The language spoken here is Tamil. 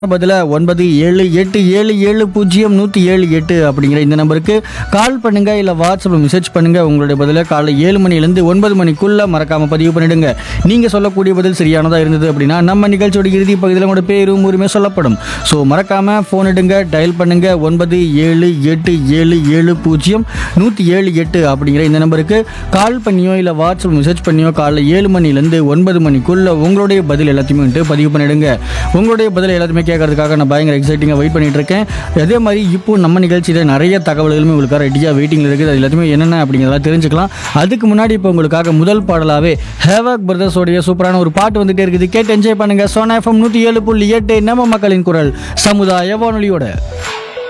பதில ஒன்பது ஏழு எட்டு ஏழு ஏழு பூஜ்ஜியம் நூற்றி ஏழு எட்டு அப்படிங்கிற இந்த நம்பருக்கு கால் பண்ணுங்க இல்லை வாட்ஸ்அப்பில் மெசேஜ் பண்ணுங்க உங்களுடைய பதில காலை ஏழு மணிலேருந்து ஒன்பது மணிக்குள்ள மறக்காம பதிவு பண்ணிடுங்க நீங்க சொல்லக்கூடிய பதில் சரியானதா இருந்தது அப்படின்னா நம்ம நிகழ்ச்சியோட இறுதி பகுதியில் உங்களோட பேரும் உரிமை சொல்லப்படும் ஸோ மறக்காம ஃபோன் எடுங்க டயல் பண்ணுங்க ஒன்பது ஏழு எட்டு ஏழு ஏழு பூஜ்ஜியம் நூற்றி ஏழு எட்டு அப்படிங்கிற இந்த நம்பருக்கு கால் பண்ணியோ இல்லை வாட்ஸ்அப் மெசேஜ் பண்ணியோ காலைல ஏழு மணிலேருந்து ஒன்பது மணிக்குள்ள உங்களுடைய பதில் எல்லாத்தையுமே வந்துட்டு பதிவு பண்ணிடுங்க உங்களுடைய பதில் எல்லாத்தையுமே கேட்கறதுக்காக நான் பயங்கர எக்ஸைட்டிங்காக வெயிட் பண்ணிட்டு இருக்கேன் அதே மாதிரி இப்போ நம்ம நிகழ்ச்சியில் நிறைய தகவல்களுமே உங்களுக்கு ரெடியாக வெயிட்டிங்கில் இருக்குது அது எல்லாத்தையுமே என்னென்ன அப்படிங்கிறதெல்லாம் தெரிஞ்சுக்கலாம் அதுக்கு முன்னாடி இப்போ உங்களுக்காக முதல் பாடலாவே ஹேவாக் பிரதர்ஸோடைய சூப்பரான ஒரு பாட்டு வந்துட்டே இருக்குது கேட்டு என்ஜாய் பண்ணுங்க சோனா எஃப்எம் நூற்றி ஏழு புள்ளி எட்டு நம்ம மக்களின் குரல் சமுதாய வானொலியோட